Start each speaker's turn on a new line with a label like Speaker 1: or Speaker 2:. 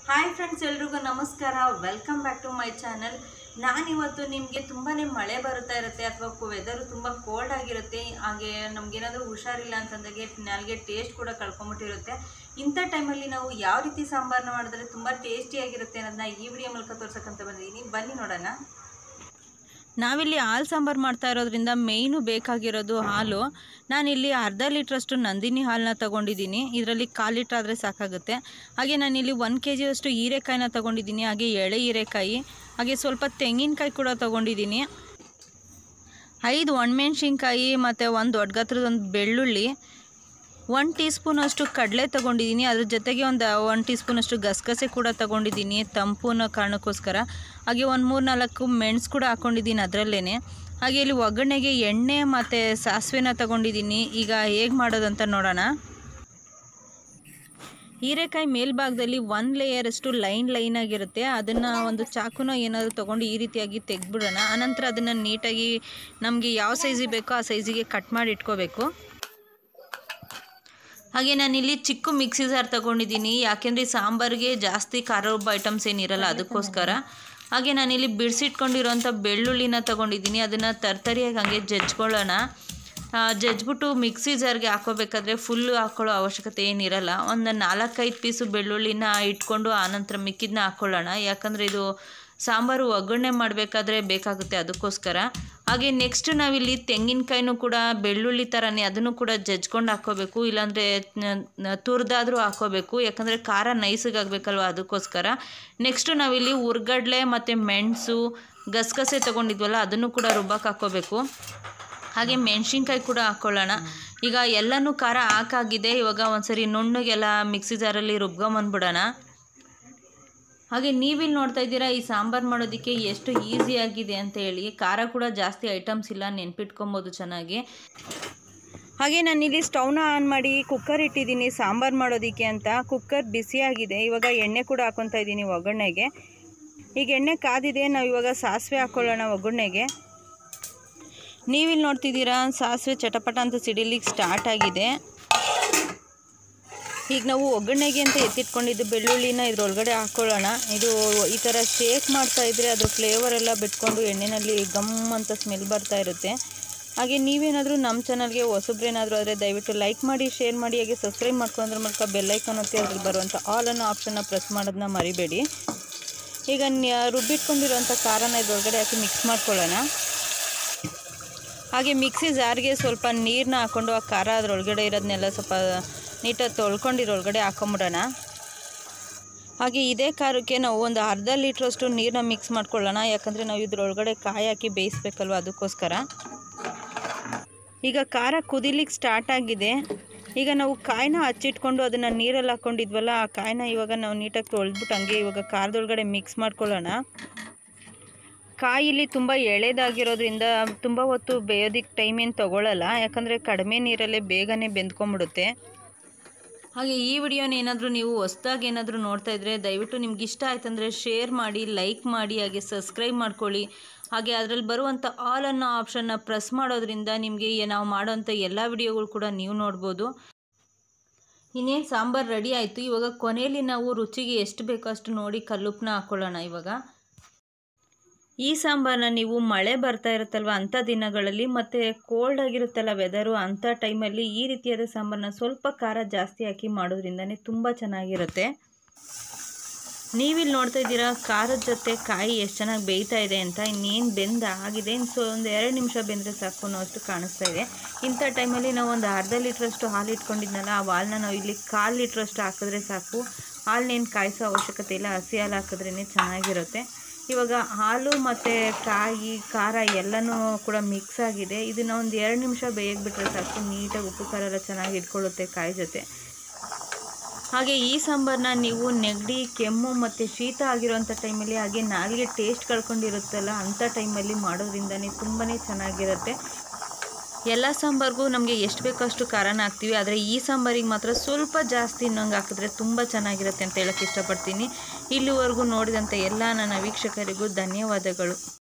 Speaker 1: hi friends ಎಲ್ರಿಗೂ ನಮಸ್ಕಾರ welcome back to my channel ನಾನಿವತ್ತು ನಿಮಗೆ ತುಂಬಾ ಮಳೆ ಬರುತ್ತಾ ಇರುತ್ತೆ ಅಥವಾ ವೆದರು ತುಂಬ ಕೋಲ್ಡ್ ಆಗಿರುತ್ತೆ ಹಾಗೆ ನಮಗೇನಾದರೂ ಹುಷಾರಿಲ್ಲ ಅಂತಂದಾಗೆ ನಾಲ್ಗೆ ಟೇಸ್ಟ್ ಕೂಡ ಕಳ್ಕೊಂಬಿಟ್ಟಿರುತ್ತೆ ಇಂಥ ಟೈಮಲ್ಲಿ ನಾವು ಯಾವ ರೀತಿ ಸಾಂಬಾರನ್ನ ಮಾಡಿದ್ರೆ ತುಂಬ ಟೇಸ್ಟಿಯಾಗಿರುತ್ತೆ ಅನ್ನೋದನ್ನ ಈ ವಿಡಿಯೋ ಮೂಲಕ ತೋರ್ಸಕ್ಕಂತ ಬಂದಿದ್ದೀನಿ ಬನ್ನಿ ನೋಡೋಣ ನಾವಿಲ್ಲಿ ಹಾಲು ಸಾಂಬಾರು ಮಾಡ್ತಾ ಇರೋದ್ರಿಂದ ಮೇಯ್ನು ಬೇಕಾಗಿರೋದು ಹಾಲು ನಾನಿಲ್ಲಿ ಅರ್ಧ ಲೀಟ್ರಷ್ಟು ನಂದಿನಿ ಹಾಲನ್ನ ತಗೊಂಡಿದ್ದೀನಿ ಇದರಲ್ಲಿ ಕಾಲು ಲೀಟ್ರ್ ಆದರೆ ಸಾಕಾಗುತ್ತೆ ಹಾಗೆ ನಾನಿಲ್ಲಿ ಒಂದು ಕೆ ಜಿಯಷ್ಟು ಹೀರೆಕಾಯಿನ ತಗೊಂಡಿದ್ದೀನಿ ಹಾಗೆ ಎಳೆ ಹೀರೆಕಾಯಿ ಹಾಗೆ ಸ್ವಲ್ಪ ತೆಂಗಿನಕಾಯಿ ಕೂಡ ತಗೊಂಡಿದ್ದೀನಿ ಐದು ಒಣಮೆಣ್ಸಿನ್ಕಾಯಿ ಮತ್ತು ಒಂದು ದೊಡ್ಡ ಗಾತ್ರದ ಒಂದು ಬೆಳ್ಳುಳ್ಳಿ ಒನ್ ಟೀ ಸ್ಪೂನಷ್ಟು ಕಡಲೆ ತೊಗೊಂಡಿದ್ದೀನಿ ಅದ್ರ ಜೊತೆಗೆ ಒಂದು ಒನ್ ಟೀ ಸ್ಪೂನಷ್ಟು ಗಸಗಸೆ ಕೂಡ ತೊಗೊಂಡಿದ್ದೀನಿ ತಂಪು ಅನ್ನೋ ಕಾರಣಕ್ಕೋಸ್ಕರ ಹಾಗೆ ಒಂದು ಮೂರು ನಾಲ್ಕು ಮೆಣಸು ಕೂಡ ಹಾಕ್ಕೊಂಡಿದ್ದೀನಿ ಅದರಲ್ಲೇ ಹಾಗೆ ಇಲ್ಲಿ ಒಗ್ಗರಣೆಗೆ ಎಣ್ಣೆ ಮತ್ತು ಸಾಸಿವೆನ ತೊಗೊಂಡಿದ್ದೀನಿ ಈಗ ಹೇಗೆ ಮಾಡೋದಂತ ನೋಡೋಣ ಹೀರೆಕಾಯಿ ಮೇಲ್ಭಾಗದಲ್ಲಿ ಒಂದು ಲೇಯರಷ್ಟು ಲೈನ್ ಲೈನ್ ಆಗಿರುತ್ತೆ ಅದನ್ನು ಒಂದು ಚಾಕುನ ಏನಾದರೂ ತೊಗೊಂಡು ಈ ರೀತಿಯಾಗಿ ತೆಗೆದ್ಬಿಡೋಣ ಆನಂತರ ಅದನ್ನು ನೀಟಾಗಿ ನಮಗೆ ಯಾವ ಸೈಜಿಗೆ ಬೇಕೋ ಆ ಸೈಜಿಗೆ ಕಟ್ ಮಾಡಿ ಇಟ್ಕೋಬೇಕು ಹಾಗೆ ನಾನಿಲ್ಲಿ ಚಿಕ್ಕ ಮಿಕ್ಸಿ ಜಾರ್ ತಗೊಂಡಿದ್ದೀನಿ ಯಾಕೆಂದರೆ ಸಾಂಬಾರಿಗೆ ಜಾಸ್ತಿ ಖಾರ ರುಬ್ಬ ಐಟಮ್ಸ್ ಏನಿರಲ್ಲ ಅದಕ್ಕೋಸ್ಕರ ಹಾಗೆ ನಾನಿಲ್ಲಿ ಬಿಡಿಸಿಟ್ಕೊಂಡಿರೋಂಥ ಬೆಳ್ಳುಳ್ಳಿನ ತಗೊಂಡಿದ್ದೀನಿ ಅದನ್ನು ತರ್ತರಿಯಾಗಿ ಹಂಗೆ ಜಜ್ಕೊಳ್ಳೋಣ ಆ, ಜಜ್ಬಿಟ್ಟು ಮಿಕ್ಸಿ ಜಾರ್ಗೆ ಹಾಕೋಬೇಕಾದ್ರೆ ಫುಲ್ಲು ಹಾಕ್ಕೊಳ್ಳೋ ಅವಶ್ಯಕತೆ ಏನಿರಲ್ಲ ಒಂದು ನಾಲ್ಕೈದು ಪೀಸು ಬೆಳ್ಳುಳ್ಳಿನ ಇಟ್ಕೊಂಡು ಆನಂತರ ಮಿಕ್ಕಿದ್ನ ಹಾಕ್ಕೊಳ್ಳೋಣ ಯಾಕಂದರೆ ಇದು ಸಾಂಬಾರು ಒಗ್ಗರಣೆ ಮಾಡಬೇಕಾದ್ರೆ ಬೇಕಾಗುತ್ತೆ ಅದಕ್ಕೋಸ್ಕರ ಹಾಗೆ ನೆಕ್ಸ್ಟ್ ನಾವಿಲ್ಲಿ ತೆಂಗಿನಕಾಯಿನೂ ಕೂಡ ಬೆಳ್ಳುಳ್ಳಿ ಥರನೇ ಅದನ್ನು ಕೂಡ ಜಜ್ಕೊಂಡು ಹಾಕ್ಕೋಬೇಕು ಇಲ್ಲಾಂದರೆ ತುರಿದಾದರೂ ಹಾಕ್ಕೋಬೇಕು ಯಾಕಂದರೆ ಖಾರ ನೈಸಿಗೆ ಆಗಬೇಕಲ್ವ ಅದಕ್ಕೋಸ್ಕರ ನೆಕ್ಸ್ಟು ನಾವಿಲ್ಲಿ ಉರ್ಗಡ್ಲೆ ಮತ್ತು ಮೆಣಸು ಗಸಗಸೆ ತೊಗೊಂಡಿದ್ವಲ್ಲ ಅದನ್ನು ಕೂಡ ರುಬ್ಬಕ್ಕೆ ಹಾಕ್ಕೋಬೇಕು ಹಾಗೆ ಮೆಣಸಿನ್ಕಾಯಿ ಕೂಡ ಹಾಕ್ಕೊಳ್ಳೋಣ ಈಗ ಎಲ್ಲನೂ ಖಾರ ಹಾಕಾಗಿದೆ ಇವಾಗ ಒಂದ್ಸರಿ ನುಣ್ಣಗೆಲ್ಲ ಮಿಕ್ಸಿ ಜಾರಲ್ಲಿ ರುಬ್ಕೊಂಬಂದ್ಬಿಡೋಣ ಹಾಗೆ ನೀವಿಲ್ಲಿ ನೋಡ್ತಾ ಇದ್ದೀರಾ ಈ ಸಾಂಬಾರು ಮಾಡೋದಕ್ಕೆ ಎಷ್ಟು ಈಸಿ ಆಗಿದೆ ಅಂತ ಹೇಳಿ ಖಾರ ಕೂಡ ಜಾಸ್ತಿ ಐಟಮ್ಸ್ ಇಲ್ಲ ನೆನ್ಪಿಟ್ಕೊಬೋದು ಚೆನ್ನಾಗಿ ಹಾಗೆ ನಾನಿಲ್ಲಿ ಸ್ಟವ್ನ ಆನ್ ಮಾಡಿ ಕುಕ್ಕರ್ ಇಟ್ಟಿದ್ದೀನಿ ಸಾಂಬಾರು ಮಾಡೋದಕ್ಕೆ ಅಂತ ಕುಕ್ಕರ್ ಬಿಸಿಯಾಗಿದೆ ಇವಾಗ ಎಣ್ಣೆ ಕೂಡ ಹಾಕೊತಾ ಇದ್ದೀನಿ ಒಗ್ಗರಣೆಗೆ ಈಗ ಎಣ್ಣೆ ಕಾದಿದೆ ನಾವು ಇವಾಗ ಸಾಸಿವೆ ಹಾಕ್ಕೊಳ್ಳೋಣ ಒಗ್ಗರಣೆಗೆ ನೀವಿಲ್ಲಿ ನೋಡ್ತಿದ್ದೀರಾ ಸಾಸಿವೆ ಚಟಪಟ ಅಂತ ಸಿಡಿಲಿಕ್ಕೆ ಸ್ಟಾರ್ಟ್ ಆಗಿದೆ ಈಗ ನಾವು ಒಗ್ಗರಣೆಗೆ ಅಂತ ಎತ್ತಿಟ್ಕೊಂಡಿದ್ದು ಬೆಳ್ಳುಳ್ಳಿನ ಇದ್ರೊಳಗಡೆ ಹಾಕ್ಕೊಳ್ಳೋಣ ಇದು ಈ ಥರ ಶೇಕ್ ಮಾಡ್ತಾ ಇದ್ದರೆ ಅದ್ರ ಫ್ಲೇವರ್ ಎಲ್ಲ ಬಿಟ್ಕೊಂಡು ಎಣ್ಣೆಯಲ್ಲಿ ಗಮ್ ಅಂತ ಸ್ಮೆಲ್ ಬರ್ತಾ ಇರುತ್ತೆ ಹಾಗೆ ನೀವೇನಾದರೂ ನಮ್ಮ ಚಾನಲ್ಗೆ ಹೊಸಬ್ರೇನಾದರೂ ಆದರೆ ದಯವಿಟ್ಟು ಲೈಕ್ ಮಾಡಿ ಶೇರ್ ಮಾಡಿ ಹಾಗೆ ಸಬ್ಸ್ಕ್ರೈಬ್ ಮಾಡ್ಕೊಳ್ಳೋದ್ರ ಮೂಲಕ ಬೆಲ್ಲೈಕನ್ ಒತ್ತಿ ಅದ್ರಲ್ಲಿ ಬರುವಂಥ ಆಲ್ ಅನ್ನೋ ಆಪ್ಷನ್ನ ಪ್ರೆಸ್ ಮಾಡೋದನ್ನ ಮರಿಬೇಡಿ ಈಗ ನ್ಯ- ರುಬ್ಬಿಟ್ಕೊಂಡಿರೋಂಥ ಖಾರನ ಇದ್ರೊಳಗಡೆ ಹಾಕಿ ಮಿಕ್ಸ್ ಮಾಡ್ಕೊಳ್ಳೋಣ ಹಾಗೆ ಮಿಕ್ಸಿ ಜಾರ್ಗೆ ಸ್ವಲ್ಪ ನೀರನ್ನ ಹಾಕ್ಕೊಂಡು ಆ ಖಾರ ಅದ್ರೊಳಗಡೆ ಇರೋದನ್ನೆಲ್ಲ ಸ್ವಲ್ಪ ನೀಟಾಗಿ ತೊಳ್ಕೊಂಡಿರೊಳಗಡೆ ಹಾಕೊಂಬಿಡೋಣ ಹಾಗೆ ಇದೇ ಖಾರಕ್ಕೆ ನಾವು ಒಂದು ಅರ್ಧ ಲೀಟ್ರಷ್ಟು ನೀರನ್ನ ಮಿಕ್ಸ್ ಮಾಡ್ಕೊಳ್ಳೋಣ ಯಾಕಂದರೆ ನಾವು ಇದ್ರೊಳಗಡೆ ಕಾಯಿ ಹಾಕಿ ಬೇಯಿಸ್ಬೇಕಲ್ವ ಅದಕ್ಕೋಸ್ಕರ ಈಗ ಖಾರ ಕುದಿಲಿಕ್ಕೆ ಸ್ಟಾರ್ಟ್ ಆಗಿದೆ ಈಗ ನಾವು ಕಾಯಿನ ಹಚ್ಚಿಟ್ಕೊಂಡು ಅದನ್ನು ನೀರಲ್ಲಿ ಹಾಕ್ಕೊಂಡಿದ್ವಲ್ಲ ಆ ಕಾಯಿನ ಇವಾಗ ನಾವು ನೀಟಾಗಿ ತೊಳೆದ್ಬಿಟ್ಟು ಹಂಗೆ ಇವಾಗ ಖಾರದೊಳಗಡೆ ಮಿಕ್ಸ್ ಮಾಡ್ಕೊಳ್ಳೋಣ ಕಾಯಿ ಇಲ್ಲಿ ತುಂಬ ಎಳೆದಾಗಿರೋದ್ರಿಂದ ತುಂಬ ಹೊತ್ತು ಬೇಯೋದಕ್ಕೆ ಟೈಮ್ ಏನು ತೊಗೊಳ್ಳಲ್ಲ ಯಾಕಂದರೆ ಕಡಿಮೆ ನೀರಲ್ಲೇ ಬೇಗನೆ ಬೆಂದ್ಕೊಂಬಿಡುತ್ತೆ ಹಾಗೆ ಈ ವಿಡಿಯೋನ ಏನಾದರೂ ನೀವು ಹೊಸ್ದಾಗಿ ಏನಾದರೂ ನೋಡ್ತಾ ಇದ್ದರೆ ದಯವಿಟ್ಟು ನಿಮ್ಗೆ ಇಷ್ಟ ಆಯ್ತಂದರೆ ಶೇರ್ ಮಾಡಿ ಲೈಕ್ ಮಾಡಿ ಹಾಗೆ ಸಬ್ಸ್ಕ್ರೈಬ್ ಮಾಡ್ಕೊಳ್ಳಿ ಹಾಗೆ ಅದರಲ್ಲಿ ಬರುವಂಥ ಆಲ್ ಅನ್ನೋ ಆಪ್ಷನ್ನ ಪ್ರೆಸ್ ಮಾಡೋದ್ರಿಂದ ನಿಮಗೆ ನಾವು ಮಾಡೋಂಥ ಎಲ್ಲ ವಿಡಿಯೋಗಳು ಕೂಡ ನೀವು ನೋಡ್ಬೋದು ಇನ್ನೇನು ಸಾಂಬಾರು ರೆಡಿ ಆಯಿತು ಇವಾಗ ಕೊನೆಯಲ್ಲಿ ನಾವು ರುಚಿಗೆ ಎಷ್ಟು ಬೇಕೋ ಅಷ್ಟು ನೋಡಿ ಕಲ್ಲುಪ್ಪನ್ನ ಹಾಕ್ಕೊಳ್ಳೋಣ ಇವಾಗ ಈ ಸಾಂಬಾರನ್ನ ನೀವು ಮಳೆ ಬರ್ತಾ ಇರುತ್ತಲ್ವ ಅಂಥ ದಿನಗಳಲ್ಲಿ ಮತ್ತು ಕೋಲ್ಡ್ ಆಗಿರುತ್ತಲ್ಲ ವೆದರು ಅಂಥ ಟೈಮಲ್ಲಿ ಈ ರೀತಿಯಾದ ಸಾಂಬಾರನ್ನ ಸ್ವಲ್ಪ ಖಾರ ಜಾಸ್ತಿ ಹಾಕಿ ಮಾಡೋದ್ರಿಂದನೇ ತುಂಬ ಚೆನ್ನಾಗಿರುತ್ತೆ ನೀವಿಲ್ಲಿ ನೋಡ್ತಾ ಇದ್ದೀರಾ ಖಾರದ ಜೊತೆ ಕಾಯಿ ಎಷ್ಟು ಚೆನ್ನಾಗಿ ಬೇಯ್ತಾ ಇದೆ ಅಂತ ಇನ್ನೇನು ಬೆಂದ ಆಗಿದೆ ಇನ್ನು ಸೊ ಒಂದು ಎರಡು ನಿಮಿಷ ಬೆಂದರೆ ಸಾಕು ಅನ್ನೋ ಅಷ್ಟು ಕಾಣಿಸ್ತಾ ಇದೆ ಇಂಥ ಟೈಮಲ್ಲಿ ನಾವು ಒಂದು ಅರ್ಧ ಲೀಟ್ರಷ್ಟು ಹಾಲು ಇಟ್ಕೊಂಡಿದ್ನಲ್ಲ ಆ ಹಾಲನ್ನ ನಾವು ಇಲ್ಲಿ ಕಾಲು ಲೀಟ್ರಷ್ಟು ಹಾಕಿದ್ರೆ ಸಾಕು ಹಾಲನ್ನೇನು ಕಾಯಿಸೋ ಅವಶ್ಯಕತೆ ಇಲ್ಲ ಹಸಿ ಹಾಲು ಹಾಕಿದ್ರೇ ಚೆನ್ನಾಗಿರುತ್ತೆ ಇವಾಗ ಹಾಲು ಮತ್ತು ಕಾಯಿ ಖಾರ ಎಲ್ಲನೂ ಕೂಡ ಮಿಕ್ಸ್ ಆಗಿದೆ ಇದನ್ನು ಒಂದು ಎರಡು ನಿಮಿಷ ಬೇಯಕ್ಕೆ ಬಿಟ್ಟರೆ ಸಾಕು ನೀಟಾಗಿ ಉಪ್ಪು ಖಾರ ಎಲ್ಲ ಚೆನ್ನಾಗಿ ಇಟ್ಕೊಳ್ಳುತ್ತೆ ಕಾಯಿ ಜೊತೆ ಹಾಗೆ ಈ ಸಾಂಬಾರನ್ನ ನೀವು ನೆಗಡಿ ಕೆಮ್ಮು ಮತ್ತು ಶೀತ ಆಗಿರೋಂಥ ಟೈಮಲ್ಲಿ ಹಾಗೆ ನಾಲಿಗೆ ಟೇಸ್ಟ್ ಕಳ್ಕೊಂಡಿರುತ್ತಲ್ಲ ಅಂಥ ಟೈಮಲ್ಲಿ ಮಾಡೋದ್ರಿಂದನೇ ತುಂಬಾ ಚೆನ್ನಾಗಿರುತ್ತೆ ಎಲ್ಲ ಸಾಂಬಾರಿಗೂ ನಮಗೆ ಎಷ್ಟು ಬೇಕೋ ಅಷ್ಟು ಖಾರನ ಹಾಕ್ತೀವಿ ಆದರೆ ಈ ಸಾಂಬಾರಿಗೆ ಮಾತ್ರ ಸ್ವಲ್ಪ ಜಾಸ್ತಿ ಇನ್ನೊಂಗೆ ಹಾಕಿದ್ರೆ ತುಂಬ ಚೆನ್ನಾಗಿರುತ್ತೆ ಅಂತ ಹೇಳೋಕ್ಕೆ ಇಷ್ಟಪಡ್ತೀನಿ ಇಲ್ಲಿವರೆಗೂ ನೋಡಿದಂಥ ಎಲ್ಲ ನನ್ನ ವೀಕ್ಷಕರಿಗೂ ಧನ್ಯವಾದಗಳು